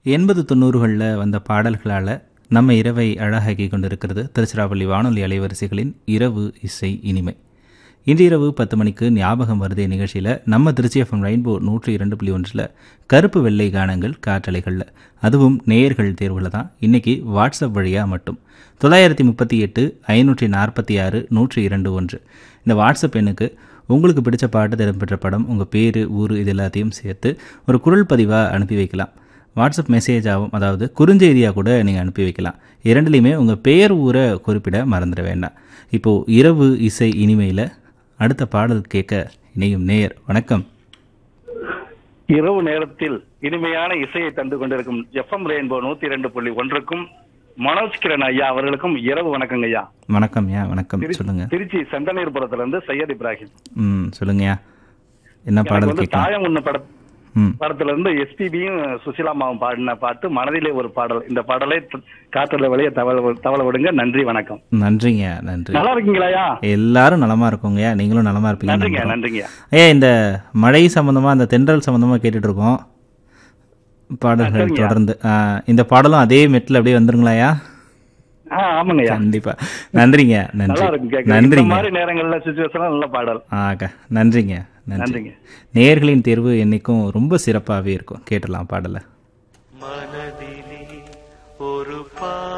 எண்பது தொண்ணூறுகளில் வந்த பாடல்களால் நம்ம இரவை அழகாக்கி கொண்டிருக்கிறது திருச்சிராப்பள்ளி வானொலி அலைவரிசைகளின் இரவு இசை இனிமை இன்று இரவு பத்து மணிக்கு ஞாபகம் வருதே நிகழ்ச்சியில் நம்ம திருச்சி எஃப்எம் ரெயின்போ நூற்றி இரண்டு புள்ளி ஒன்றில் கருப்பு வெள்ளை கானங்கள் காற்றலைகளில் அதுவும் நேயர்கள் தேர்வில் தான் இன்றைக்கி வாட்ஸ்அப் வழியாக மட்டும் தொள்ளாயிரத்தி முப்பத்தி எட்டு ஐநூற்றி நாற்பத்தி ஆறு நூற்றி இரண்டு ஒன்று இந்த வாட்ஸ்அப் எண்ணுக்கு உங்களுக்கு பிடிச்ச பாட்டு இடம்பெற்ற படம் உங்கள் பேர் ஊர் இது எல்லாத்தையும் சேர்த்து ஒரு குரல் பதிவாக அனுப்பி வைக்கலாம் வாட்ஸ்அப் மெசேஜாகவும் அதாவது குறுஞ்செய்தியாக கூட நீங்கள் அனுப்பி வைக்கலாம் இரண்டுலேயுமே உங்கள் பெயர் ஊரை குறிப்பிட மறந்துட வேண்டாம் இப்போது இரவு இசை இனிமையில் அடுத்த பாடல் கேட்க இணையும் நேயர் வணக்கம் இரவு நேரத்தில் இனிமையான இசையை தந்து கொண்டிருக்கும் எஃப்எம் ரெயின்போ நூத்தி இரண்டு புள்ளி ஒன்றுக்கும் மனோஜ் கிரண் ஐயா அவர்களுக்கும் இரவு வணக்கங்க ஐயா வணக்கம் யா வணக்கம் சொல்லுங்க திருச்சி செந்தனீர்புரத்துல இருந்து சையத் இப்ராஹிம் ம் சொல்லுங்கய்யா என்ன எனக்கு பாடல் வந்து கேட்கலாம் தாயம் ஒண்ணு பட ம் படத்துல இருந்து எஸ்பிபியும் சுசிலாமாவும் பாடின பாட்டு மனதிலே ஒரு பாடல் இந்த பாடலை த- காற்றுல வெளியே தவள தவள விடுங்க நன்றி வணக்கம் நன்றிங்க நன்றி நல்லா இருக்கீங்களா ஐயா எல்லாரும் நலமா இருக்கோங்கய்யா நீங்களும் நலமா இருப்பீங்க நன்றிங்க நன்றிங்க ஐயா இந்த மழை சம்பந்தமா இந்த தென்றல் சம்பந்தமா கேட்டுட்டு இருக்கோம் பாடல்கள் சரிங்கய்யா. தொடர்ந்து ஆ, இந்த பாடலும் அதே மெட்டில் அப்படியே வந்துருங்களாயா ஆ ஆமாங்க ஐயா கண்டிப்பா நன்றிங்க நன்றி நல்லா இருக்கும் கேட்க இந்த நன்றிங்க மாதிரி நேரங்கள்ல சுச்சுவேஷன் நல்ல பாடல் ஆக நன்றிங்க நன்றி நன்றிங்க நேயர்களின் தேர்வு என்னைக்கும் ரொம்ப சிறப்பாகவே இருக்கும் கேட்டலாம் பாடலை மனதிலே ஒரு பா